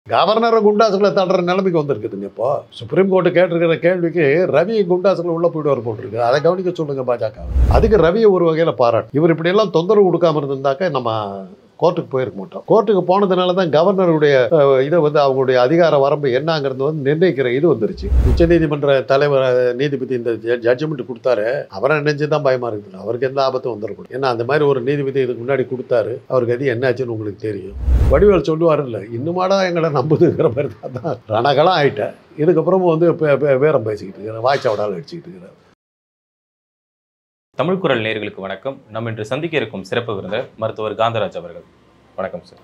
கவர்னரை குண்டாசுகளை தள்ளுற நிலைமைக்கு வந்திருக்குதுங்க இப்போ சுப்ரீம் கோர்ட்டு கேட்டிருக்கிற கேள்விக்கு ரவி குண்டாசுகளை உள்ள போயிட்டு போட்டிருக்கு அதை கவனிக்க சொல்லுங்க பாஜக அதுக்கு ரவியை ஒரு வகையில் பாராட்டு இவர் இப்படியெல்லாம் தொந்தரவு கொடுக்காம இருந்திருந்தாக்க நம்ம கோர்ட்டுக்கு போயிருக்க மாட்டோம் கோர்ட்டுக்கு போனதுனால தான் கவர்னருடைய அஹ், இதை வந்து அவங்களுடைய அதிகார வரம்பு என்னங்கிறது வந்து நிர்ணயிக்கிற இது வந்துருச்சு உச்சநீதிமன்ற தலைவர் அஹ், நீதிபதி இந்த ஜட்ஜ்மெண்ட் கொடுத்தாரு அவரை நினைச்சு தான் பயமா இருக்குது அவருக்கு எந்த ஆபத்தும் வந்துடக்கூடாது ஏன்னா அந்த மாதிரி ஒரு நீதிபதி இதுக்கு முன்னாடி கொடுத்தாரு அவருக்கு அது என்னாச்சுன்னு உங்களுக்கு தெரியும் வடிவேல் சொல்லுவார் இல்லை இன்னுமாடா எங்களை நம்புதுங்கிற மாதிரி தான் தான் ரணகலாம் ஆயிட்டேன் இதுக்கப்புறமும் வந்து இப்போ வேறம் பேசிக்கிட்டு இருக்கிறேன் வாய்ச்சாவடால் அடிச்சுக்கிட்டு இருக்கிறேன் தமிழ் குரல் நேயர்களுக்கு வணக்கம் நம்ம இன்று சந்திக்க இருக்கும் சிறப்பு விருந்தர் மருத்துவர் காந்தராஜ் அவர்கள் வணக்கம் சார்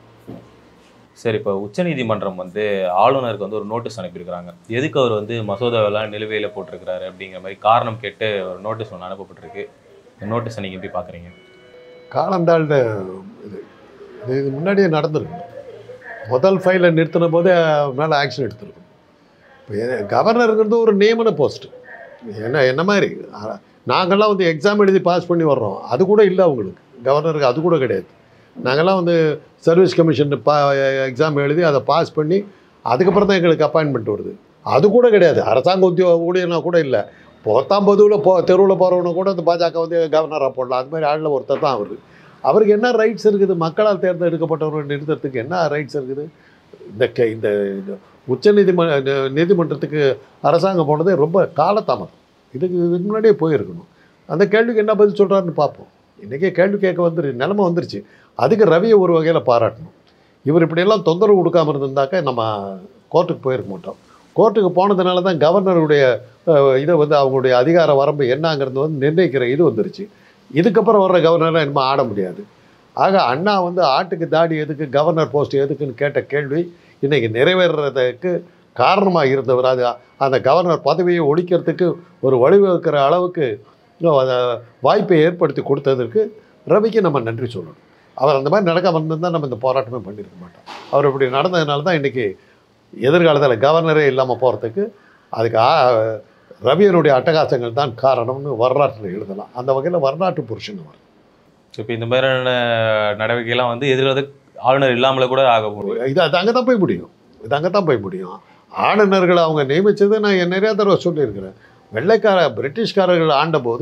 சார் இப்போ உச்சநீதிமன்றம் வந்து ஆளுநருக்கு வந்து ஒரு நோட்டீஸ் அனுப்பியிருக்கிறாங்க எதுக்கு அவர் வந்து மசோதாவெல்லாம் நிலுவையில் போட்டிருக்கிறாரு அப்படிங்கிற மாதிரி காரணம் கேட்டு ஒரு நோட்டீஸ் ஒன்று அனுப்பப்பட்டிருக்கு இந்த நோட்டீஸை நீங்கள் எப்படி பார்க்குறீங்க காலந்தாழ்ந்த இது இது இது முன்னாடியே நடந்திருக்கு முதல் ஃபைலை நிறுத்தின போதே மேலே ஆக்ஷன் எடுத்திருக்கும் இப்போ கவர்னருங்கிறது ஒரு நியமன போஸ்ட்டு என்ன என்ன மாதிரி அ- நாங்கள்லாம் வந்து எக்ஸாம் எழுதி பாஸ் பண்ணி வர்றோம் அது கூட இல்லை அவங்களுக்கு கவர்னருக்கு அது கூட கிடையாது நாங்கள்லாம் வந்து சர்வீஸ் கமிஷன் பா எக்ஸாம் எழுதி அதை பாஸ் பண்ணி அதுக்கப்புறம் தான் எங்களுக்கு அப்பாயின்மெண்ட் வருது அது கூட கிடையாது அரசாங்க உத்தியோக ஊழியர்னா கூட இல்லை போத்தாம் பொதுவில் போ தெருவில் போகிறவனை கூட அந்த பாஜக வந்து கவர்னராக போடலாம் அது மாதிரி ஆளில் ஒருத்தர் தான் அவர் அவருக்கு என்ன ரைட்ஸ் இருக்குது மக்களால் தேர்ந்தெடுக்கப்பட்டவர்கள் நிறுத்தத்துக்கு என்ன ரைட்ஸ் இருக்குது இந்த கே- இந்த உச்ச நீதிமன்ற நீதிமன்றத்துக்கு அரசாங்கம் போனதே ரொம்ப காலதாமதம் இதுக்கு இதுக்கு முன்னாடியே போயிருக்கணும் அந்த கேள்விக்கு என்ன பதில் சொல்கிறாருன்னு பார்ப்போம் இன்றைக்கே கேள்வி கேட்க வந்துரு நிலமை வந்துருச்சு அதுக்கு ரவியை ஒரு வகையில் பாராட்டணும் இவர் இப்படியெல்லாம் தொந்தரவு கொடுக்காம இருந்திருந்தாக்க நம்ம கோர்ட்டுக்கு போயிருக்க மாட்டோம் கோர்ட்டுக்கு போனதுனால தான் கவர்னருடைய அஹ், இதை வந்து அவங்களுடைய அதிகார வரம்பு என்னங்கிறது வந்து நிர்ணயிக்கிற இது வந்துருச்சு இதுக்கப்புறம் வர்ற கவர்னரை இனிமே ஆட முடியாது ஆக அண்ணா வந்து ஆட்டுக்கு தாடி எதுக்கு கவர்னர் போஸ்ட் எதுக்குன்னு கேட்ட கேள்வி இன்றைக்கி நிறைவேறுறதுக்கு காரணமாக இருந்தவர் அது அந்த கவர்னர் பதவியை ஒழிக்கிறதுக்கு ஒரு வழிவகுக்கிற அளவுக்கு அத வாய்ப்பை ஏற்படுத்தி கொடுத்ததற்கு ரவிக்கு நம்ம நன்றி சொல்லணும் அவர் அந்த மாதிரி நடக்காம இருந்திருந்தால் நம்ம இந்த போராட்டமே பண்ணியிருக்க மாட்டோம் அவர் இப்படி நடந்ததுனால தான் இன்றைக்கி எதிர்காலத்தில் கவர்னரே இல்லாமல் போகிறதுக்கு அதுக்கு ஆ- ரவியனுடைய அட்டகாசங்கள் தான் காரணம்னு வரலாற்றில் எழுதலாம் அந்த வகையில் வரலாற்று புருஷன் அவர் இப்போ இந்த மாதிரியான நடவடிக்கைலாம் வந்து எதிர்கால ஆளுநர் இல்லாமல கூட ஆக முடியும் இது அது அங்கே தான் போய் முடியும் இது அங்கே தான் போய் முடியும் ஆளுநர்களை அவங்க நியமித்தது நான் என் நிறையா தடவை சொல்லியிருக்கிறேன் வெள்ளைக்கார பிரிட்டிஷ்காரர்கள் ஆண்டபோது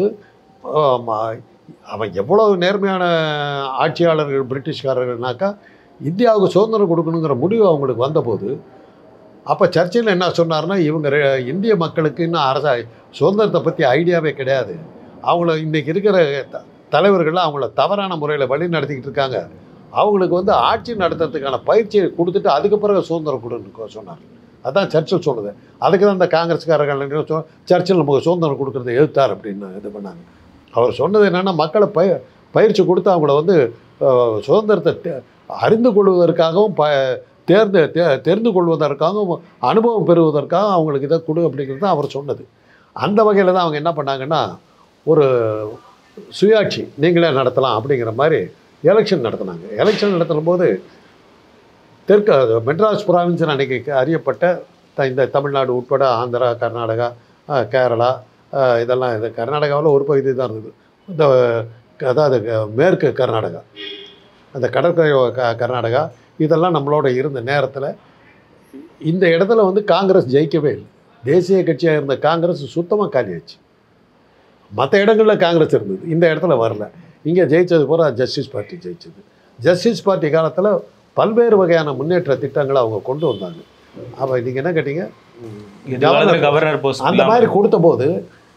ஆமா, அவன் எவ்வளவு நேர்மையான ஆட்சியாளர்கள் பிரிட்டிஷ்காரர்கள்னாக்கா இந்தியாவுக்கு சுதந்திரம் கொடுக்கணுங்கிற முடிவு அவங்களுக்கு வந்தபோது அப்போ சர்ச்சில் என்ன சொன்னார்னா இவங்க ரெ- இந்திய மக்களுக்கு இன்னும் அரசா சுதந்திரத்தை பற்றி ஐடியாவே கிடையாது அவங்கள இன்றைக்கி இருக்கிற த தலைவர்கள்லாம் அவங்கள தவறான முறையில் வழி நடத்திக்கிட்டு இருக்காங்க அவங்களுக்கு வந்து ஆட்சி நடத்துறதுக்கான பயிற்சியை கொடுத்துட்டு அதுக்கு பிறகு சுதந்திரம் கொடுன்னு சொன்னார் அதான் சர்ச்சில் சொன்னது அதுக்கு தான் இந்த காங்கிரஸ்காரர்கள் என்ன சொ- சர்ச்சில் நமக்கு சுதந்திரம் கொடுக்குறத எதிர்த்தார் அப்படின்னு இது பண்ணாங்க அவர் சொன்னது என்னென்னா மக்களை பய பயிற்சி கொடுத்து அவங்கள வந்து அஹ், சுதந்திரத்தை தே- அறிந்து கொள்வதற்காகவும் ப தேர்ந்து தே தெரிந்து கொள்வதற்காகவும் அனுபவம் பெறுவதற்காக அவங்களுக்கு இதை கொடு அப்படிங்கிறது தான் அவர் சொன்னது அந்த வகையில் தான் அவங்க என்ன பண்ணாங்கன்னா ஒரு சுயாட்சி நீங்களே நடத்தலாம் அப்படிங்கிற மாதிரி எலெக்ஷன் நடத்தினாங்க எலெக்ஷன் நடத்தும் போது தெற்கு அது மெட்ராஸ் ப்ராவின்ஸ் அன்னைக்கு அறியப்பட்ட த- இந்த தமிழ்நாடு உட்பட ஆந்திரா கர்நாடகா அஹ், கேரளா அஹ், இதெல்லாம் இது கர்நாடகாவில் ஒரு பகுதி தான் இருந்தது இந்த க- அதாவது க- மேற்கு கர்நாடகா அந்த கடற்கரை க கர்நாடகா இதெல்லாம் நம்மளோட இருந்த நேரத்தில் இந்த இடத்துல வந்து காங்கிரஸ் ஜெயிக்கவே இல்லை தேசிய கட்சியாக இருந்த காங்கிரஸ் சுத்தமாக காலியாச்சு மற்ற இடங்களில் காங்கிரஸ் இருந்தது இந்த இடத்துல வரல இங்கே ஜெயிச்சது பூரா ஜஸ்டிஸ் பார்ட்டி ஜெயிச்சது ஜஸ்டிஸ் பார்ட்டி காலத்தில் பல்வேறு வகையான முன்னேற்ற திட்டங்களை அவங்க கொண்டு வந்தாங்க அப்போ நீங்கள் என்ன கேட்டீங்க எதிர்காலத்தில் கவர்னர் போஸ்ட் அந்த மாதிரி கொடுத்தபோது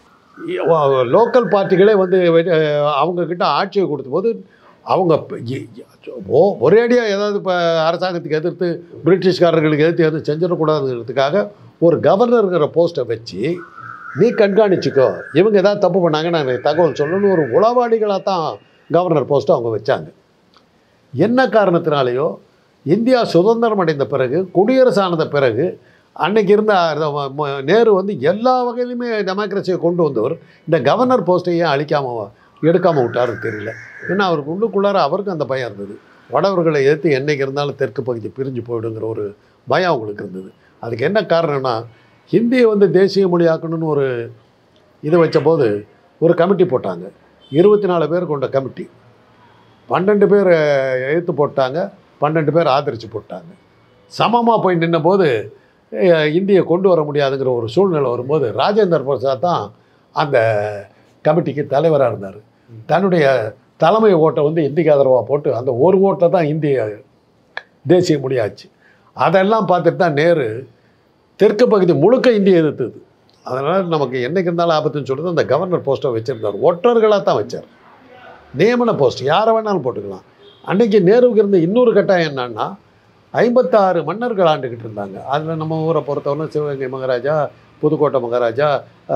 லோக்கல் பார்ட்டிகளே வந்து அஹ், அவங்க கிட்ட ஆட்சியை கொடுத்தபோது அவங்க ப- இ- இ- ஓ ஒரேடியாக ஏதாவது இப்போ அரசாங்கத்துக்கு எதிர்த்து பிரிட்டிஷ்காரர்களுக்கு எதிர்த்து எதுவும் செஞ்சிடக்கூடாதுங்கிறதுக்காக ஒரு கவர்னருங்கிற போஸ்ட்டை வச்சு நீ கண்காணிச்சுக்கோ இவங்க ஏதாவது தப்பு பண்ணாங்கன்னா எனக்கு தகவல் சொல்லணும்னு ஒரு உளவாளிகளாக தான் கவர்னர் போஸ்ட்டை அவங்க வச்சாங்க என்ன காரணத்தினாலேயோ இந்தியா சுதந்திரம் அடைந்த பிறகு குடியரசு ஆனத பிறகு அன்னைக்கு இருந்த அந்த ம- ம- நேரு வந்து எல்லா வகையிலுமே டெமோக்ரஸியை கொண்டு வந்தவர் இந்த கவர்னர் போஸ்ட்டை ஏன் அழிக்காம எடுக்காமல் விட்டாருன்னு தெரியல ஏன்னா அவருக்கு உள்ளுக்குள்ளார அவருக்கும் அந்த பயம் இருந்தது வடவர்களை எதிர்த்து என்னைக்கு இருந்தாலும் தெற்கு பகுதி பிரிஞ்சு போயிடுங்கிற ஒரு பயம் அவங்களுக்கு இருந்தது அதுக்கு என்ன காரணம்னா ஹிந்தியை வந்து தேசிய மொழியாக்கணும்னு ஒரு இது வச்சபோது ஒரு கமிட்டி போட்டாங்க இருபத்தி நாலு பேர் கொண்ட கமிட்டி பன்னெண்டு பேர் எழுத்து போட்டாங்க பன்னெண்டு பேர் ஆதரித்து போட்டாங்க சமமாக போய் நின்னபோது அஹ், இந்தியை கொண்டு வர முடியாதுங்கிற ஒரு சூழ்நிலை வரும்போது ராஜேந்திர பிரசாத் தான் அந்த கமிட்டிக்கு தலைவராக இருந்தார் தன்னுடைய தலைமை ஓட்டை வந்து இந்திக்கு ஆதரவாக போட்டு அந்த ஒரு ஓட்டை தான் இந்திய தேசிய மொழியாச்சு அதெல்லாம் பார்த்துட்டு தான் நேரு தெற்கு பகுதி முழுக்க இந்திய எதிர்த்தது அதனால் நமக்கு என்னைக்கு இருந்தாலும் ஆபத்துன்னு சொல்லிட்டு அந்த கவர்னர் போஸ்ட்டை வச்சுருந்தார் ஒற்றர்களாக தான் வச்சார் நியமன போஸ்ட் யாரை வேணாலும் போட்டுக்கலாம் அன்னைக்கு நேருவுக்கு இருந்த இன்னொரு கட்டாயம் என்னன்னா ஐம்பத்தாறு மன்னர்கள் ஆண்டுக்கிட்டு இருந்தாங்க அதில் நம்ம ஊரை பொறுத்தவரை சிவகங்கை மகாராஜா புதுக்கோட்டை மகாராஜா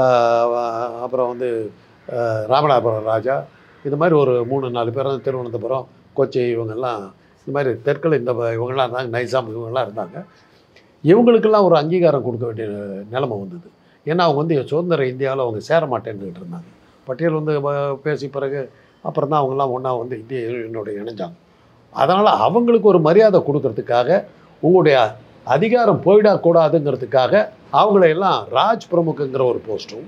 ஆஹ் அப்புறம் வந்து ஆஹ் ராமநாதபுரம் ராஜா இது மாதிரி ஒரு மூணு நாலு பேர் திருவனந்தபுரம் கொச்சி இவங்கெல்லாம் இந்த மாதிரி தெற்கில் இந்த ப- இவங்கெல்லாம் இருந்தாங்க நைசாம் இவங்கெல்லாம் இருந்தாங்க இவங்களுக்கெல்லாம் ஒரு அங்கீகாரம் கொடுக்க வேண்டிய நிலைமை வந்தது ஏன்னா அவங்க வந்து சுதந்திர இந்தியாவில் அவங்க சேர மாட்டேன்னுக்கிட்டு இருந்தாங்க பட்டியல் வந்து வ- பேசி பிறகு அப்புறம் தான் அவங்கெல்லாம் ஒன்றா வந்து இந்திய யூனியனோட இணைஞ்சாங்க அதனால் அவங்களுக்கு ஒரு மரியாதை கொடுக்கறதுக்காக உங்களுடைய அதிகாரம் போயிடக்கூடாதுங்கிறதுக்காக அவங்கள எல்லாம் ராஜ் பிரமுഖங்கிற ஒரு போஸ்ட்டும்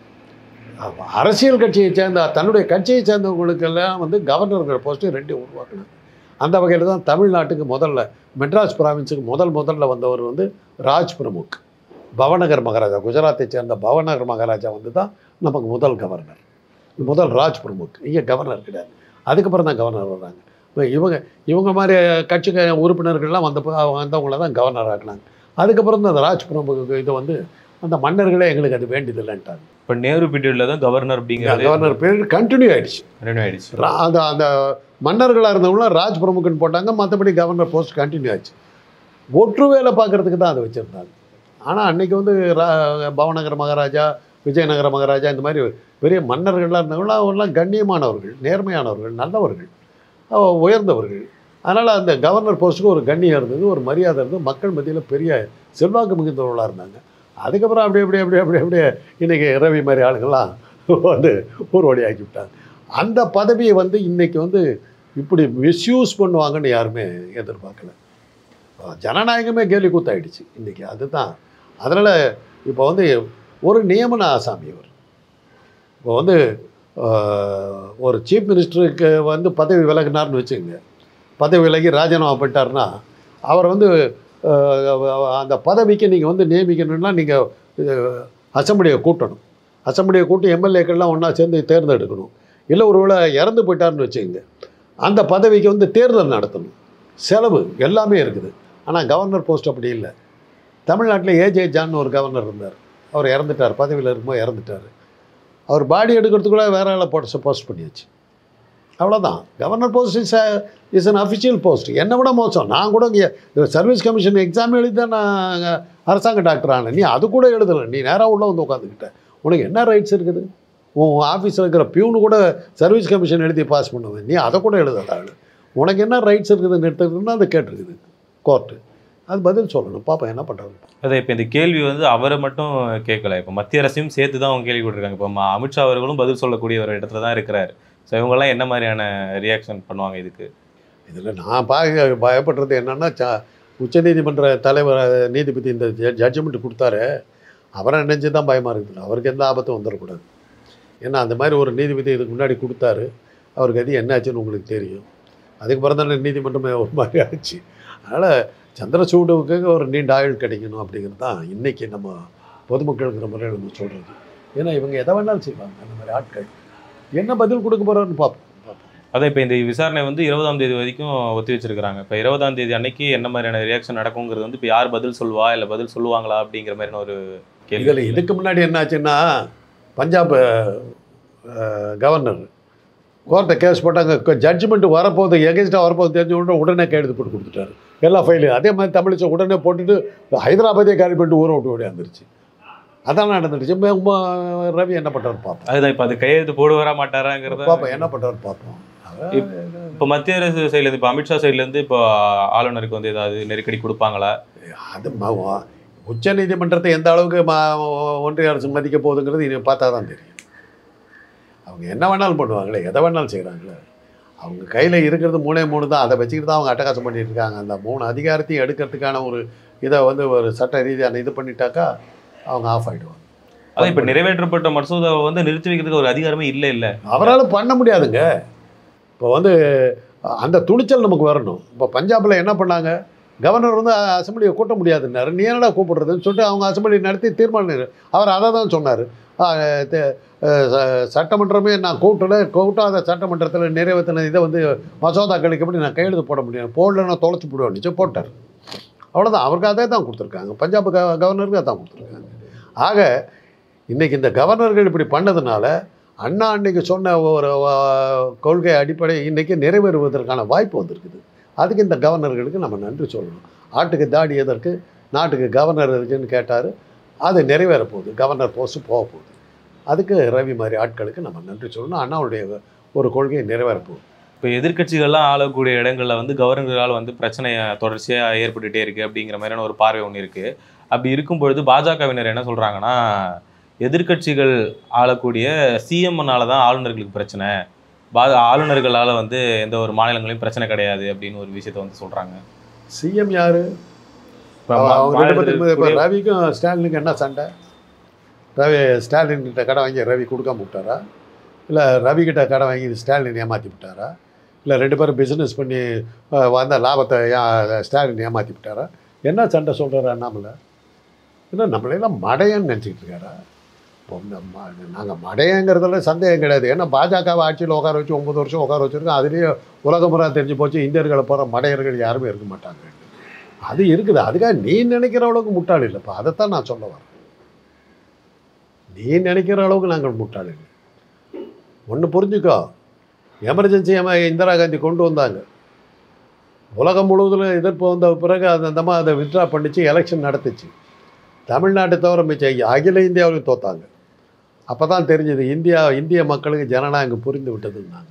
அஹ் அரசியல் கட்சியை சேர்ந்த தன்னுடைய கட்சியை சேர்ந்தவங்களுக்கெல்லாம் வந்து கவர்னர்ங்கிற போஸ்ட்டு ரெண்டையும் உருவாக்கினாங்க அந்த வகையில் தான் தமிழ்நாட்டுக்கு முதல்ல மெட்ராஸ் ப்ராவின்ஸுக்கு முதல் முதல்ல வந்தவர் வந்து ராஜ் பிரமுக் பவநகர் மகாராஜா குஜராத்தை சேர்ந்த பவநகர் மகாராஜா வந்து தான் நமக்கு முதல் கவர்னர் முதல் ராஜ் பிரமுக் இங்கே கவர்னர் கிடையாது அதுக்கப்புறம் தான் கவர்னர் வர்றாங்க இப்போ இவங்க இவங்க மாதிரி கட்சி உறுப்பினர்கள்லாம் வந்தப்போ வந்தவங்கள தான் கவர்னர் ஆக்குனாங்க அதுக்கப்புறம் தான் அந்த ராஜ் பிரமுக் இது வந்து அந்த மன்னர்களே எங்களுக்கு அது வேண்டியதில்லைன்ட்டாங்க இப்போ நேரு பீரியட்ல தான் கவர்னர் அப்படிங்கிறது கவர்னர் பீரியட் கண்டினியூ ஆயிடுச்சு ரெனியூ ஆயிடுச்சு ரா- அந்த அந்த மன்னர்களாக இருந்தவங்களாம் ராஜ் பிரமுகன் போட்டாங்க மற்றபடி கவர்னர் போஸ்ட் கண்டினியூ ஆச்சு ஒற்று வேலை பார்க்கறதுக்கு தான் அதை வச்சுருந்தாங்க ஆனால் அன்னைக்கு வந்து ரா பவநகர மகாராஜா விஜயநகர மகாராஜா இந்த மாதிரி பெரிய மன்னர்கள்லாம் இருந்தவங்களாம் அவங்களாம் கண்ணியமானவர்கள் நேர்மையானவர்கள் நல்லவர்கள் அஹ் உயர்ந்தவர்கள் அதனால் அந்த கவர்னர் போஸ்ட்டுக்கு ஒரு கண்ணியம் இருந்தது ஒரு மரியாதை இருந்தது மக்கள் மத்தியில் பெரிய செல்வாக்கு மிகுந்தவர்களாக இருந்தாங்க அதுக்கப்புறம் அப்படி அப்படி அப்படி அப்படி அப்படியே இன்றைக்கி ரவி மாதிரி ஆளுங்கள்லாம் வந்து ஒரு வழி ஆக்கி விட்டாங்க அந்த பதவியை வந்து இன்னைக்கு வந்து இப்படி மிஸ்யூஸ் பண்ணுவாங்கன்னு யாருமே எதிர்பார்க்கல ஜனநாயகமே கேலி கூத்தாயிடுச்சு இன்னைக்கு அதுதான் அதனால் இப்போ வந்து ஒரு நியமன ஆசாமி அவர் இப்போ வந்து ஆஹ், ஒரு சீஃப் மினிஸ்டருக்கு வந்து பதவி விலகினார்னு வச்சுக்கோங்க பதவி விலகி ராஜினாமா பண்ணிட்டாருன்னா அவர் வந்து ஆஹ், அந்த பதவிக்கு நீங்கள் வந்து நியமிக்கணும்னா நீங்கள் அசம்பிளியை கூட்டணும் அசம்பிளியை கூட்டி எம்எல்ஏக்கள்லாம் ஒன்றா சேர்ந்து தேர்ந்தெடுக்கணும் இல்லை ஒருவேளை இறந்து போயிட்டாருன்னு வச்சுக்கோங்க அந்த பதவிக்கு வந்து தேர்தல் நடத்தணும் செலவு எல்லாமே இருக்குது ஆனால் கவர்னர் போஸ்ட் அப்படி இல்லை தமிழ்நாட்டில் ஏஜே ஜான் ஒரு கவர்னர் இருந்தார் அவர் இறந்துட்டார் பதவியில் இருக்கும்போது இறந்துட்டார் அவர் பாடி எடுக்கிறதுக்குள்ள வேற ஆளை போட்டு போஸ்ட் பண்ணியாச்சு அவ்வளோதான் governor post is is unofficial post என்னை விட மோசம் நான் கூட இங்கே சர்வீஸ் கமிஷன் எக்ஸாம் எழுதி தான் நான் அரசாங்க டாக்டர் ஆனேன் நீ அது கூட எழுதலை நீ நேராக உள்ள வந்து உட்காந்துக்கிட்ட உனக்கு என்ன ரைட்ஸ் இருக்குது உன் ஆஃபீஸில் இருக்கிற பியூனு கூட சர்வீஸ் கமிஷன் எழுதி பாஸ் பண்ணுவேன் நீ அதை கூட எழுதாத ஆள் உனக்கு என்ன ரைட்ஸ் இருக்குதுன்னு எடுத்துக்கிட்டுனா அதை கேட்டிருக்குது கோர்ட்டு அது பதில் சொல்லணும் பாப்பா என்ன பண்ணுறது அதே இப்போ இந்த கேள்வி வந்து அவரை மட்டும் கேட்கல இப்போ மத்திய அரசையும் சேர்த்து தான் அவங்க கேள்வி கொடுத்துருக்காங்க இப்போ ம- அமித்ஷா அவர்களும் பதில் சொல்லக்கூடிய ஒரு இடத்துல தான் இருக்கிறாரு ஸோ இவங்கெல்லாம் என்ன மாதிரியான ரியாக்ஷன் பண்ணுவாங்க இதுக்கு இதில் நான் பாய பயப்படுறது என்னன்னா ச உச்சநீதிமன்ற தலைவர் நீதிபதி இந்த ஜட்ஜ்மெண்ட் கொடுத்தாரு அவரை நினைச்சு தான் பயமாக இருக்குது அவருக்கு எந்த ஆபத்தும் வந்துடக்கூடாது ஏன்னா அந்த மாதிரி ஒரு நீதிபதி இதுக்கு முன்னாடி கொடுத்தாரு அவருக்கு அது என்னாச்சுன்னு உங்களுக்கு தெரியும் அதுக்கப்புறம் தானே நீதிமன்றமே ஒரு மாதிரி ஆச்சு அதனால் சந்திரசூடுவுக்கு ஒரு நீண்ட ஆயுள் கிடைக்கணும் அப்படிங்கிறது தான் இன்றைக்கி நம்ம பொதுமக்களுங்கிற முறையில் நம்ம சொல்கிறது ஏன்னா இவங்க எதை வேணாலும் செய்வாங்க அந்த மாதிரி ஆட்கள் என்ன பதில் கொடுக்க போகிறான்னு பார்ப்போம் பார்ப்போம் அதே இப்போ இந்த விசாரணை வந்து இருபதாம் தேதி வரைக்கும் ஒத்தி வச்சிருக்காங்க இப்போ இருபதாம் தேதி அன்னைக்கு என்ன மாதிரியான ரியாக்ஷன் நடக்குங்கிறது வந்து இப்போ யார் பதில் சொல்லுவா இல்லை பதில் சொல்லுவாங்களா அப்படிங்கிற மாதிரியான ஒரு கேள்வி இதில் இதுக்கு முன்னாடி என்னாச்சுன்னா பஞ்சாப் அஹ், கவர்னர் கோர்ட்டை கேஸ் போட்டாங்க ஜட்ஜ்மெண்ட் வரப்போகுது எகென்ஸ்டாக வரப்போகுது தெரிஞ்ச உடனே உடனே கையெழுத்து போட்டு கொடுத்துட்டாரு எல்லா ஃபைலையும் அதே மாதிரி தமிழிசை உடனே போட்டுட்டு ஹைதராபாத்தே காலி பண்ணிட்டு ஊரை விட்டு ஓடியாந்துருச்சு அதான் நடந்துடுச்சு ம- ம- ரவி என்ன பண்ணுறாரு பார்ப்போம் அதுதான் இப்போ அது கையெழுத்து போடுவாரா மாட்டாராங்கிறத பார்ப்போம் என்ன பண்ணுறாரு பார்ப்போம் இப்போ மத்திய அரசு சைட்லேருந்து இப்போ அமித்ஷா சைட்லேருந்து இப்போ ஆளுநருக்கு வந்து ஏதாவது நெருக்கடி கொடுப்பாங்களா அது ம- உச்ச நீதிமன்றத்தை எந்த அளவுக்கு ம- ஒன்றிய அரசு மதிக்க போகுதுங்கிறது இனி பார்த்தா தான் தெரியும் அவங்க என்ன வேணாலும் பண்ணுவாங்களே எதை வேணாலும் செய்கிறாங்களே அவங்க கையில் இருக்கிறது மூணே மூணு தான் அதை வச்சுக்கிட்டு தான் அவங்க அட்டகாசம் பண்ணிட்டு இருக்காங்க அந்த மூணு அதிகாரத்தையும் எடுக்கிறதுக்கான ஒரு இதை வந்து ஒரு சட்ட ரீதியான இது பண்ணிட்டாக்கா அவங்க ஆஃப் ஆகிடுவாங்க அதான் இப்போ நிறைவேற்றப்பட்ட மசோதாவை வந்து நிறுத்தி வைக்கிறதுக்கு ஒரு அதிகாரமே இல்லை இல்லை அவரால் பண்ண முடியாதுங்க இப்போ வந்து அந்த துணிச்சல் நமக்கு வரணும் இப்போ பஞ்சாபில் என்ன பண்ணாங்க கவர்னர் வந்து அசம்பிளியை கூட்ட முடியாதுன்னாரு நீ என்னடா கூப்பிடுறதுன்னு சொல்லிட்டு அவங்க அசம்பிளி நடத்தி தீர்மானம் அவர் அதை தான் சொன்னார் சட்டமன்றமே நான் கூட்டல கூட்டாத சட்டமன்றத்தில் நிறைவேற்றின இதை வந்து மசோதாக்களுக்கு எப்படி நான் கையெழுத்து போட முடியும் போடலன்னா தொலைச்சி போடுவேன் நிச்சயம் போட்டார் அவ்வளோதான் அவருக்கு அதே தான் கொடுத்துருக்காங்க பஞ்சாப் க கவர்னருக்கு அதான் கொடுத்துருக்காங்க ஆக இன்றைக்கி இந்த கவர்னர்கள் இப்படி பண்ணதுனால அண்ணா அன்னைக்கு சொன்ன ஒரு அஹ், கொள்கை அடிப்படை இன்றைக்கி நிறைவேறுவதற்கான வாய்ப்பு வந்திருக்குது அதுக்கு இந்த கவர்னர்களுக்கு நம்ம நன்றி சொல்லணும் ஆட்டுக்கு தாடி எதற்கு நாட்டுக்கு கவர்னர் இருக்குன்னு கேட்டார் அது நிறைவேற போகுது கவர்னர் போஸ்ட்டு போக போகுது அதுக்கு ரவி மாதிரி ஆட்களுக்கு நம்ம நன்றி சொல்லணும் அண்ணாவுடைய ஒரு கொள்கை நிறைவேற போகுது இப்போ எதிர்க்கட்சிகள்லாம் ஆளக்கூடிய இடங்கள்ல வந்து கவர்னர்களால் வந்து பிரச்சனை தொடர்ச்சியாக ஏற்பட்டுட்டே இருக்கு அப்படிங்கிற மாதிரியான ஒரு பார்வை ஒன்று இருக்கு அப்படி இருக்கும் பொழுது பாஜகவினர் என்ன சொல்றாங்கன்னா எதிர்க்கட்சிகள் ஆளக்கூடிய சிஎம்னால தான் ஆளுநர்களுக்கு பிரச்சனை பா ஆளுநர்களால் வந்து எந்த ஒரு மாநிலங்களையும் பிரச்சனை கிடையாது அப்படின்னு ஒரு விஷயத்த வந்து சொல்றாங்க சிஎம் யார் இப்ப மா- அவங்க ரெண்டு பேத்துக்கு இப்போ மாநிலத்துக்கு ரவிக்கும் ஸ்டாலினுக்கும் என்ன சண்டை ரவி ஸ்டாலின் கிட்ட கடை வாங்கி ரவி கொடுக்காம விட்டாரா இல்லை ரவி கிட்ட கடை வாங்கி ஸ்டாலின் ஏமாற்றி விட்டாரா இல்லை ரெண்டு பேரும் பிஸ்னஸ் பண்ணி அஹ், வந்த லாபத்தை ஏ- ஸ்டாலின் ஏமாற்றி விட்டாரா என்ன சண்டை சொல்கிறாரு அண்ணாமலை என்ன நம்மளையெல்லாம் மடையன்னு நினச்சிக்கிட்டு இருக்காரா இப்போ நாங்கள் மடையங்கிறதுல சந்தேகம் கிடையாது ஏன்னா பாஜகவை ஆட்சியில் உட்கார வச்சு ஒம்பது வருஷம் உட்கார வச்சுருக்கோம் அதுலேயே உலக முறை தெரிஞ்சு போச்சு இந்தியர்களை போகிற மடையர்கள் யாருமே இருக்க மாட்டாங்க அது இருக்குது அதுக்காக நீ நினைக்கிற அளவுக்கு முட்டாள் இல்லைப்பா அதைத்தான் நான் சொல்ல வரேன் நீ நினைக்கிற அளவுக்கு நாங்கள் முட்டாள் இல்லை ஒன்று புரிஞ்சுக்கோ எமர்ஜென்சி இந்திரா காந்தி கொண்டு வந்தாங்க உலகம் முழுவதும் எதிர்ப்பு வந்த பிறகு அது அந்தமா அதை வித்ட்ரா பண்ணிச்சு எலெக்ஷன் நடத்துச்சு தமிழ்நாட்டை தவிர மிச்சம் அகில இந்தியாவிலும் தோத்தாங்க அப்போ தான் தெரிஞ்சது இந்தியா இந்திய மக்களுக்கு ஜனநாயகம் புரிந்து விட்டதுன்னாங்க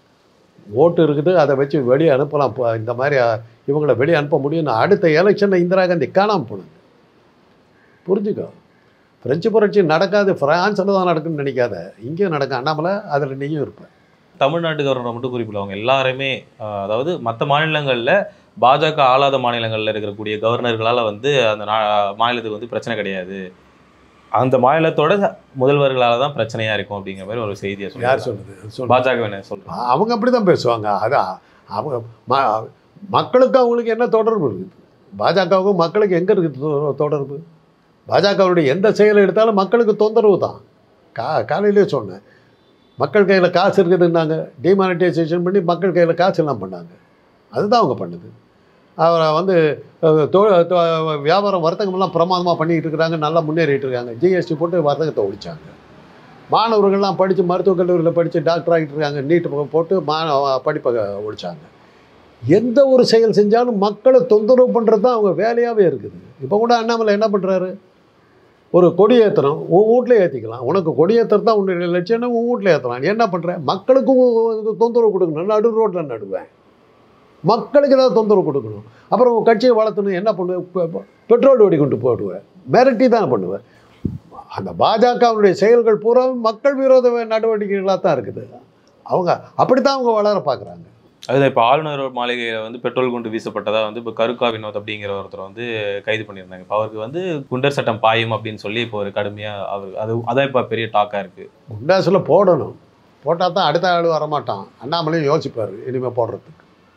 ஓட்டு இருக்குது அதை வச்சு வெளியே அனுப்பலாம் இப்போ இந்த மாதிரி அஹ், இவங்களை வெளியே அனுப்ப முடியும்னு அடுத்த எலெக்ஷனில் இந்திரா காந்தி காணாமல் போனாங்க புரிஞ்சுக்கோ பிரெஞ்சு புரட்சி நடக்காது ஃப்ரான்ஸில் தான் நடக்குன்னு நினைக்காத இங்கேயும் நடக்கும் அண்ணாமலை அதில் நீயும் இருப்ப தமிழ்நாட்டு கவர்னர் மட்டும் குறிப்பிடல அவங்க எல்லாருமே ஆஹ், அதாவது மற்ற மாநிலங்கள்ல பாஜக ஆளாத மாநிலங்கள்ல இருக்கக்கூடிய கவர்னர்களால வந்து அந்த நா- மாநிலத்துக்கு வந்து பிரச்சனை கிடையாது அந்த மாநிலத்தோட முதல்வர்களால தான் பிரச்சனையா இருக்கும் அப்படிங்கிற மாதிரி ஒரு செய்தியை யார் சொல்லுவாங்க சொன்னது சொல்லு பாஜக சொல்றாங்க அவங்க அப்படி தான் பேசுவாங்க அதான் அவங்க ம மக்களுக்கு அவங்களுக்கு என்ன தொடர்பு இருக்குது பாஜகவுக்கும் மக்களுக்கு எங்கே இருக்குது தொ- தொடர்பு பாஜகவுடைய எந்த செயலை எடுத்தாலும் மக்களுக்கு தொந்தரவு தான் கா காலையிலே சொன்னேன் மக்கள் கையில் காசு இருக்குதுன்னாங்க டிமானிட்டைசேஷன் பண்ணி மக்கள் கையில் காசு எல்லாம் பண்ணாங்க அதுதான் அவங்க பண்ணுது அவரை வந்து அஹ், தொ தொ- வியாபாரம் வர்த்தகமெல்லாம் பிரமாதமாக பண்ணிக்கிட்டு இருக்கிறாங்க நல்லா முன்னேறிட்டு இருக்காங்க ஜிஎஸ்டி போட்டு வர்த்தகத்தை ஒழிச்சாங்க மாணவர்கள்லாம் படித்து மருத்துவக் கல்லூரியில் படித்து டாக்டர் ஆகிட்டு இருக்காங்க நீட் போட்டு மாணவ படிப்பை ஒழிச்சாங்க எந்த ஒரு செயல் செஞ்சாலும் மக்களை தொந்தரவு பண்ணுறது தான் அவங்க வேலையாகவே இருக்குது இப்போ கூட அண்ணாமலை என்ன பண்ணுறாரு ஒரு கொடி ஏற்றணும் உன் வீட்டில் ஏற்றிக்கலாம் உனக்கு கொடி ஏற்றுறது தான் உன்னுடைய லட்சியம்னா உன் வீட்டில் ஏற்றலாம் நீ என்ன பண்ணுற மக்களுக்கும் உ- தொந்தரவு கொடுக்கணும் நடு ரோட்டில் நடுவேன் மக்களுக்கு ஏதாவது தொந்தரவு கொடுக்கணும் அப்புறம் உன் கட்சியை வளர்த்தணும் என்ன பண்ணுவேன் பெ- பெ- பெட்ரோல் வெடி கொண்டு போடுவேன் மிரட்டி தான் பண்ணுவேன் அந்த பாஜகவுடைய செயல்கள் பூரா மக்கள் விரோத நடவடிக்கைகளாக தான் இருக்குது அவங்க அப்படித்தான் அவங்க வளர பார்க்குறாங்க அதுல இப்ப ஆளுநர் மாளிகையில வந்து பெட்ரோல் குண்டு வீசப்பட்டதா வந்து இப்ப கருக்கா வினோத் அப்படிங்கிற ஒருத்தர் வந்து கைது பண்ணியிருந்தாங்க இப்ப அவருக்கு வந்து குண்டர் சட்டம் பாயும் அப்படின்னு சொல்லி இப்போ ஒரு கடுமையா அவர் அது அதான் இப்ப பெரிய டாக்கா இருக்கு குண்டாஸில் போடணும் போட்டால் தான் அடுத்த ஆள் வரமாட்டான் அண்ணாமலையும் யோசிப்பார் இனிமேல் போடுறதுக்கு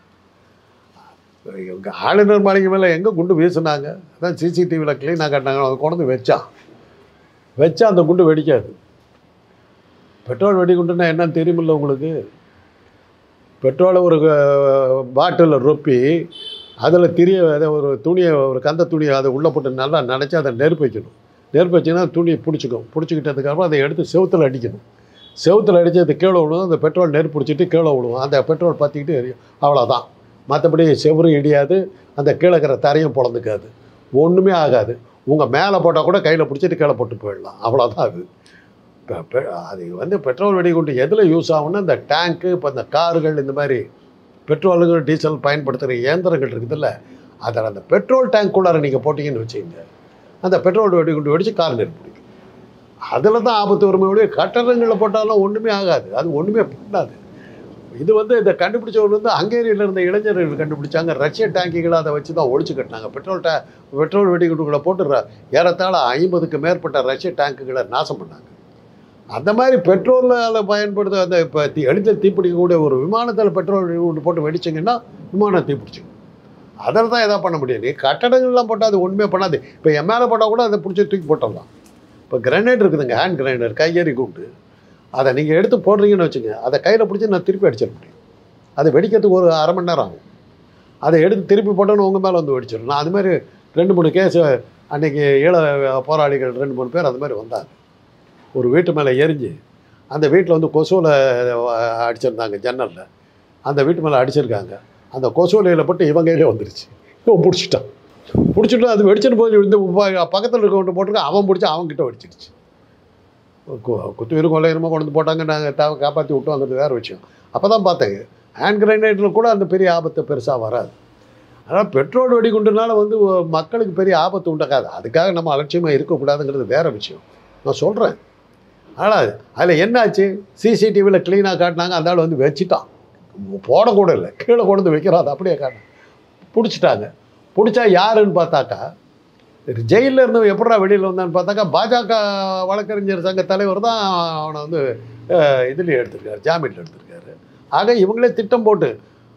இவங்க ஆளுநர் மாளிகை மேலே எங்கே குண்டு வீசுனாங்க அதான் சிசிடிவியில் க்ளீனாக காட்டினாங்க அதை கொண்டு வந்து வச்சான் வச்சா அந்த குண்டு வெடிக்காது பெட்ரோல் வெடிகுண்டுன்னா என்னன்னு தெரியுமில்ல உங்களுக்கு பெட்ரோலை ஒரு பாட்டிலில் ரொப்பி அதில் திரிய அதை ஒரு துணியை ஒரு கந்த துணியை அதை உள்ளே போட்டு நல்லா நனைச்சி அதை நெருப்பு வைக்கணும் நெருப்பு வச்சிங்கன்னா துணியை பிடிச்சிக்கும் பிடிச்சிக்கிட்டதுக்கப்புறம் அதை எடுத்து செவுத்தில் அடிக்கணும் செவுத்தில் அடித்து அது கீழே விழுவும் அந்த பெட்ரோல் நெருப்பு பிடிச்சிட்டு கீழே விழுவும் அந்த பெட்ரோல் பற்றிக்கிட்டு எரியும் அவ்வளோதான் மற்றபடி செவரும் இடியாது அந்த கீழே இருக்கிற தரையும் பொழந்துக்காது ஒன்றுமே ஆகாது உங்கள் மேலே போட்டால் கூட கையில் பிடிச்சிட்டு கீழே போட்டு போயிடலாம் அவ்வளோதான் அது இப்போ பெ- அது வந்து பெட்ரோல் வெடிகுண்டு எதில் யூஸ் ஆகும்னா இந்த டேங்க்கு இப்போ இந்த கார்கள் இந்த மாதிரி பெட்ரோலுக்கு டீசல் பயன்படுத்துகிற இயந்திரங்கள் இருக்குதுல்ல அதில் அந்த பெட்ரோல் டேங்க்குள்ளார நீங்கள் போட்டிங்கன்னு வச்சுங்க அந்த பெட்ரோல் வெடிகுண்டு வெடித்து கார் நெருப்பு பிடிக்கும் அதில் தான் ஆபத்து வருமே ஒழிய கட்டடங்களில் போட்டாலும் ஒன்றுமே ஆகாது அது ஒன்றுமே பண்ணாது இது வந்து இந்த கண்டுபிடிச்சவர் வந்து ஹங்கேரியில் இருந்த இளைஞர்கள் கண்டுபிடிச்சாங்க ரஷ்ய டேங்கிகளை அதை வச்சு தான் ஒழிச்சு கட்டினாங்க பெட்ரோல் டே பெட்ரோல் வெடிகுண்டுகளை போட்டு ர- ஏறத்தாழ ஐம்பதுக்கு மேற்பட்ட ரஷ்ய டேங்குகளை நாசம் பண்ணாங்க அந்த மாதிரி பெட்ரோலில் பயன்படுத்த அந்த இப்போ தீ எளிதில் தீப்பிடிக்கக்கூடிய ஒரு விமானத்தில் பெட்ரோல் வெடிகுண்டு போட்டு வெடிச்சிங்கன்னா விமானம் தீப்பிடிச்சிக்கும் அதில் தான் எதாவது பண்ண முடியும் நீ கட்டடங்கள்லாம் போட்டால் அது ஒன்றுமே பண்ணாது இப்போ என் மேலே போட்டால் கூட அதை பிடிச்சி தூக்கி போட்டுடலாம் இப்போ கிரைனைட் இருக்குதுங்க ஹேண்ட் கிரைண்டர் கையெறி குண்டு அதை நீங்கள் எடுத்து போடுறீங்கன்னு வச்சுங்க அதை கையில் பிடிச்சி நான் திருப்பி அடிச்சிட முடியும் அது வெடிக்கிறதுக்கு ஒரு அரை மணி நேரம் ஆகும் அதை எடுத்து திருப்பி போட்டோன்னு உங்கள் மேலே வந்து வெடிச்சிடும் நான் அது மாதிரி ரெண்டு மூணு கேஸ் அன்றைக்கி ஈழ போராளிகள் ரெண்டு மூணு பேர் அது மாதிரி வந்தாங்க ஒரு வீட்டு மேலே எரிஞ்சு அந்த வீட்டில் வந்து கொசுவில் அடிச்சிருந்தாங்க ஜன்னலில் அந்த வீட்டு மேலே அடிச்சிருக்காங்க அந்த கொசுவலையில் போட்டு இவன் கையிலே வந்துருச்சு இவன் பிடிச்சிட்டான் பிடிச்சிட்டு அது வெடிச்சிட்டு போய் இந்த பக்கத்தில் இருக்கவன்ட்டு போட்டிருக்கான் அவன் பிடிச்சி அவன்கிட்ட வெடிச்சிருச்சு கு- குத்துயிரும் கொள்ளையருமா கொண்டு வந்து போட்டாங்க நாங்கள் தா காப்பாற்றி விட்டோங்கிறது வேறு விஷயம் அப்போ தான் பார்த்தேன் ஹேண்ட் கிரைனைட்டில் கூட அந்த பெரிய ஆபத்து பெருசாக வராது ஆனால் பெட்ரோல் வெடிகுண்டுனால வந்து ஒ- மக்களுக்கு பெரிய ஆபத்து உண்டாக்காது அதுக்காக நம்ம அலட்சியமாக இருக்கக்கூடாதுங்கிறது வேற விஷயம் நான் சொல்கிறேன் ஆனால் அதில் என்னாச்சு சிசிடிவியில் க்ளீனாக காட்டினாங்க அந்த ஆள் வந்து வச்சுட்டான் போடக்கூட இல்லை கீழே கொண்டு வந்து வைக்கிறோம் அதை அப்படியே காட்டினாங்க பிடிச்சிட்டாங்க பிடிச்சா யாருன்னு பார்த்தாக்கா ஜெயிலில் இருந்தவன் எப்படா வெளியில் வந்தான்னு பார்த்தாக்கா பாஜக வழக்கறிஞர் சங்க தலைவர் தான் அவனை வந்து இதுலேயே எடுத்திருக்காரு ஜாமீனில் எடுத்திருக்காரு ஆக இவங்களே திட்டம் போட்டு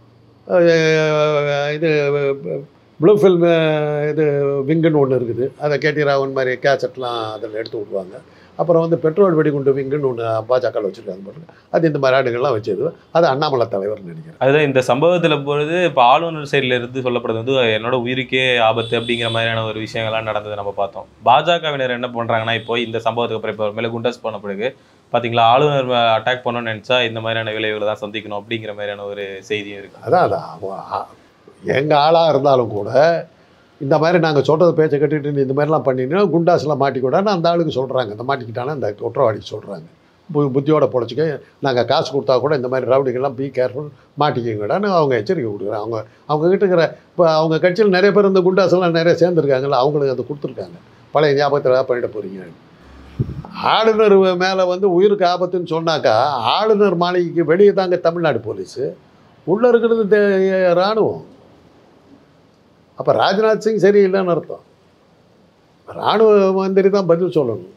அஹ், இது ப்ளூ ஃபில்ம் இது விங்குன்னு ஒன்று இருக்குது அதை கேடி ராவன் மாதிரி கேசட்லாம் அதில் எடுத்து விடுவாங்க அப்புறம் வந்து பெட்ரோல் வெடிகுண்டு விங்குன்னு ஒன்று பாஜகவில் வச்சுருக்காங்க பாருங்க அது இந்த மாதிரி ஆடுகள்லாம் வச்சது அது அண்ணாமலை தலைவர்னு நினைக்கிறேன் அதுதான் இந்த சம்பவத்துல பொழுது இப்போ ஆளுநர் சைடுல இருந்து சொல்லப்படுறது வந்து என்னோட உயிருக்கே ஆபத்து அப்படிங்கிற மாதிரியான ஒரு விஷயங்கள்லாம் நடந்தது நம்ம பார்த்தோம் பாஜகவினர் என்ன பண்றாங்கன்னா இப்போ இந்த சம்பவத்துக்கு அப்புறம் இப்போ மேலே குண்டஸ் பண்ண பிறகு பாத்தீங்களா ஆளுநர் அட்டாக் பண்ணணும்னு நினைச்சா இந்த மாதிரியான விளைவுகளை தான் சந்திக்கணும் அப்படிங்கிற மாதிரியான ஒரு செய்தியும் இருக்கு அதான் அதான் எங்கள் ஆளாக இருந்தாலும் கூட இந்த மாதிரி நாங்கள் சொல்கிறத பேச்சை கட்டிட்டு நீ இந்த மாதிரிலாம் பண்ணினா குண்டாஸ்லாம் மாட்டிக்கூடாதுன்னு அந்த ஆளுக்கு சொல்கிறாங்க இந்த மாட்டிக்கிட்டானா இந்த குற்றவாளிக்கு சொல்கிறாங்க பு புத்தியோட பொழைச்சிக்க நாங்கள் காசு கொடுத்தா கூட இந்த மாதிரி ரவுடிகள்லாம் பி கேர்ஃபுல் மாட்டிக்கிங்கடான்னு அவங்க எச்சரிக்கை கொடுக்குறாங்க அவங்க அவங்க கிட்ட இருக்கிற இப்போ அவங்க கட்சியில் நிறைய பேர் இந்த குண்டாஸ்லாம் நிறைய சேர்ந்துருக்காங்கல்ல அவங்களுக்கு அதை கொடுத்துருக்காங்க பழைய ஞாபகத்தில் ஏதாவது பண்ணிட்டு போகிறீங்க ஆளுநர் மேலே வந்து உயிருக்கு ஆபத்துன்னு சொன்னாக்கா ஆளுநர் மாளிகைக்கு வெளியே தாங்க தமிழ்நாடு போலீஸு உள்ளே இருக்கிறது தே- இராணுவம் அப்போ ராஜ்நாத் சிங் சரியில்லைன்னு அர்த்தம் இராணுவ மந்திரி தான் பதில் சொல்லணும்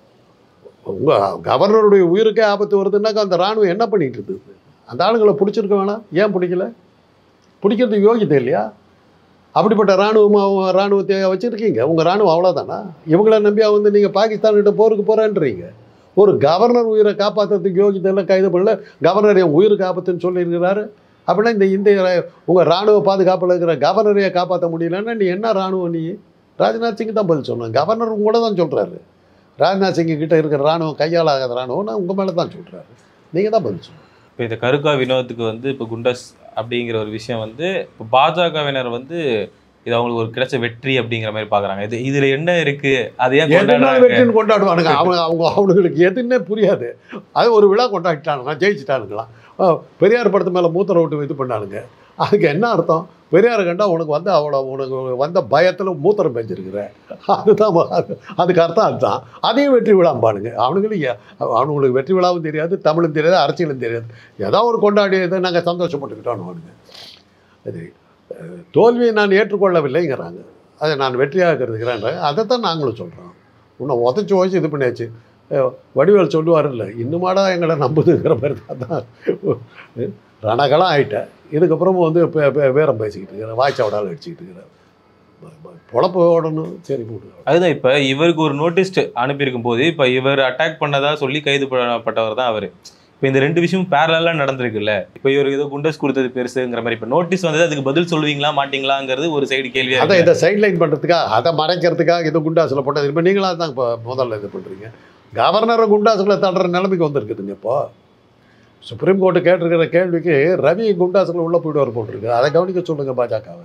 உங்கள் கவர்னருடைய உயிருக்கே ஆபத்து வருதுன்னாக்கா அந்த இராணுவம் என்ன பண்ணிட்டு இருந்தது அந்த ஆளுங்களை பிடிச்சிருக்க வேணாம் ஏன் பிடிக்கல பிடிக்கிறதுக்கு யோகியதை இல்லையா அப்படிப்பட்ட இராணுவமாக இராணுவத்தை வச்சுருக்கீங்க உங்கள் இராணுவம் அவ்வளோதானா இவங்கள நம்பியா வந்து நீங்கள் பாகிஸ்தான்கிட்ட போருக்கு போகிறேன்றீங்க ஒரு கவர்னர் உயிரை காப்பாற்றுறதுக்கு யோகியதை எல்லாம் கைது பண்ணல கவர்னர் என் உயிருக்கு ஆபத்துன்னு சொல்லியிருக்கிறாரு அப்படின்னா இந்த இந்திய உங்கள் இராணுவ பாதுகாப்பில் இருக்கிற கவர்னரையே காப்பாற்ற முடியலன்னா நீ என்ன இராணுவம் நீ ராஜ்நாத் சிங் தான் பதில் சொன்னேன் கவர்னர் கூட தான் சொல்கிறாரு ராஜ்நாத் சிங் கிட்ட இருக்கிற இராணுவம் கையாளாகாத இராணுவம் நான் உங்கள் மேலே தான் சொல்கிறாரு நீங்கள் தான் பதில் சொல்லணும் இப்போ இந்த கருக்கா வினோத்துக்கு வந்து இப்போ குண்டஸ் அப்படிங்கிற ஒரு விஷயம் வந்து இப்போ பாஜகவினர் வந்து இது அவங்களுக்கு ஒரு கிடைச்ச வெற்றி அப்படிங்கிற மாதிரி பாக்குறாங்க இது இதுல என்ன இருக்கு அது ஏன் எதுனா கொண்டாடுறாங்க வெற்றின்னு கொண்டாடுவானுங்க அவங்க அவங்க அவனுங்களுக்கு எதுன்னே புரியாது அது ஒரு விழா கொண்டாடிட்டானுங்க ஜெயிச்சிட்டானுங்களாம் ஆ, பெரியார் படத்து மேலே மூத்தரை விட்டு இது பண்ணானுங்க அதுக்கு என்ன அர்த்தம் பெரியாரை கண்டா உனக்கு வந்து அவ்வளோ உனக்கு வந்த பயத்தில் மூத்தரம் பெஞ்சிருக்கிற அதுதான் வ- அது- அதுக்கு அர்த்தம் அதுதான் அதையும் வெற்றி விழாம்பானுங்க அவனுங்களுக்கு ஏ- அவனுங்களுக்கு வெற்றி விழாவும் தெரியாது தமிழும் தெரியாது அரசியலும் தெரியாது ஏதோ ஒரு கொண்டாடியதை நாங்கள் சந்தோஷப்பட்டுக்கிட்டோம் அவனுங்க அது அஹ், தோல்வியை நான் ஏற்றுக்கொள்ளவில்லைங்கிறாங்க அதை நான் வெற்றியாக கருதுகிறேன்றாங்க அதைத்தான் நாங்களும் சொல்கிறோம் உன்னை உதச்சி உதச்சி இது பண்ணியாச்சு அஹ், வடிவேல் சொல்லுவார்ல இன்னுமாடா எங்களை நம்புதுங்கிற மாதிரி தான் தான் ரணகலாம் ஆயிட்டேன் இதுக்கப்புறமும் வந்து இப்போ வேறம் பேசிக்கிட்டு இருக்கிறேன் வாய்ச்சாவடால் அடிச்சுக்கிட்டு இருக்கிறேன் ப- ப- பொழப்பு ஓடணும் சரி போடு அதுதான் இப்ப இவருக்கு ஒரு நோட்டீஸ் அனுப்பியிருக்கும் போது இப்ப இவர் அட்டாக் பண்ணதா சொல்லி கைது பண்ணப்பட்டவர் தான் அவரு இப்போ இந்த ரெண்டு விஷயம் பேரலா நடந்திருக்குல்ல இப்போ இவருக்கு ஏதோ குண்டஸ் கொடுத்தது பெருசுங்கிற மாதிரி இப்போ நோட்டீஸ் வந்தது அதுக்கு பதில் சொல்லுவீங்களா மாட்டீங்களாங்கிறது ஒரு சைடு கேள்வியா அதை இருக்கு. இதை சைட்லைன் பண்ணுறதுக்காக அதை மறைக்கிறதுக்காக இது குண்டாசில் போட்டது இப்போ நீங்களாக தான் இப்போ முதல்ல இது பண்ணுறீங்க கவர்னரை குண்டாசுகளை தடுற நிலைமைக்கு வந்திருக்குதுங்க இப்போ சுப்ரீம் கோர்ட்டு கேட்டிருக்கிற கேள்விக்கு ரவி குண்டாசுகளை உள்ளே போயிட்டு போட்டிருக்கு அதை கவனிக்க சொல்லுங்கள் பாஜகவை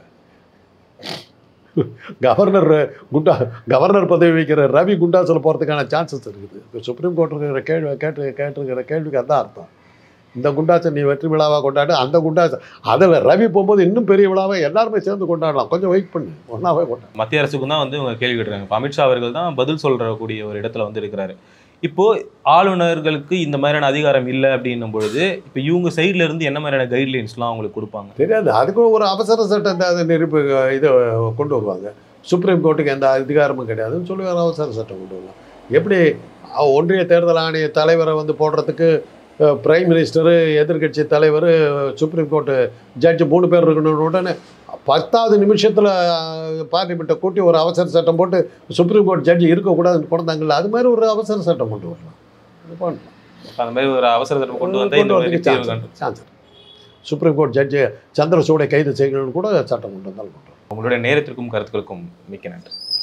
கவர்னர் குண்டா கவர்னர் பதவி வைக்கிற ரவி குண்டாசில் போகிறதுக்கான சான்சஸ் இருக்குது இப்போ சுப்ரீம் கோர்ட் இருக்கிற கேள்வி கேட்டு கேட்டிருக்கிற கேள்விக்கு அதான் அர்த்தம் இந்த குண்டாசை நீ வெற்றி விழாவாக கொண்டாடு அந்த குண்டாசை அதில் ரவி போகும்போது இன்னும் பெரிய விழாவை எல்லாருமே சேர்ந்து கொண்டாடலாம் கொஞ்சம் வெயிட் பண்ணு ஒன்றாவே கொண்டாடு மத்திய அரசுக்கும் தான் வந்து இவங்க கேள்வி கேட்டுருக்காங்க இப்போ அமித்ஷா அவர்கள் தான் பதில் சொல்றக்கூடிய ஒரு இடத்துல வந்து இருக்கிறாரு இப்போ ஆளுநர்களுக்கு இந்த மாதிரியான அதிகாரம் இல்லை அப்படின்னும் பொழுது இப்போ இவங்க சைடுல இருந்து என்ன மாதிரியான கைட்லைன்ஸ்லாம் அவங்களுக்கு கொடுப்பாங்க தெரியாது அதுக்கும் ஒரு அவசர சட்டத்தை அதை நெருப்பு இதை கொண்டு வருவாங்க சுப்ரீம் கோர்ட்டுக்கு எந்த அதிகாரமும் கிடையாதுன்னு சொல்லி ஒரு அவசர சட்டம் கொண்டு வருவாங்க எப்படி அஹ், ஒன்றிய தேர்தல் ஆணைய தலைவரை வந்து போடுறதுக்கு பிரைம் மினிஸ்டரு எதிர்க்கட்சி தலைவர் சுப்ரீம் கோர்ட்டு ஜட்ஜு மூணு பேர் இருக்கணும்னு உடனே பத்தாவது நிமிஷத்தில் பார்லிமெண்ட்டை கூட்டி ஒரு அவசர சட்டம் போட்டு சுப்ரீம் கோர்ட் ஜட்ஜி இருக்கக்கூடாதுன்னு கொண்டாங்கல்ல அது மாதிரி ஒரு அவசர சட்டம் கொண்டு வரலாம் இது பண்ணலாம் அந்த மாதிரி ஒரு அவசர சட்டம் கொண்டு வந்தா இந்த மாதிரி வரதுக்கு தீர்வு chance கண்டு இருக்கு. chance இருக்கு. சுப்ரீம் கோர்ட் ஜட்ஜு சந்திரசூடை கைது செய்யணும்னு கூட சட்டம் கொண்டு வந்தாலும் கொண்டு வரலாம். உங்களுடைய நேரத்திற்கும் கருத்துக்களுக்கும் மிக்க நன்றி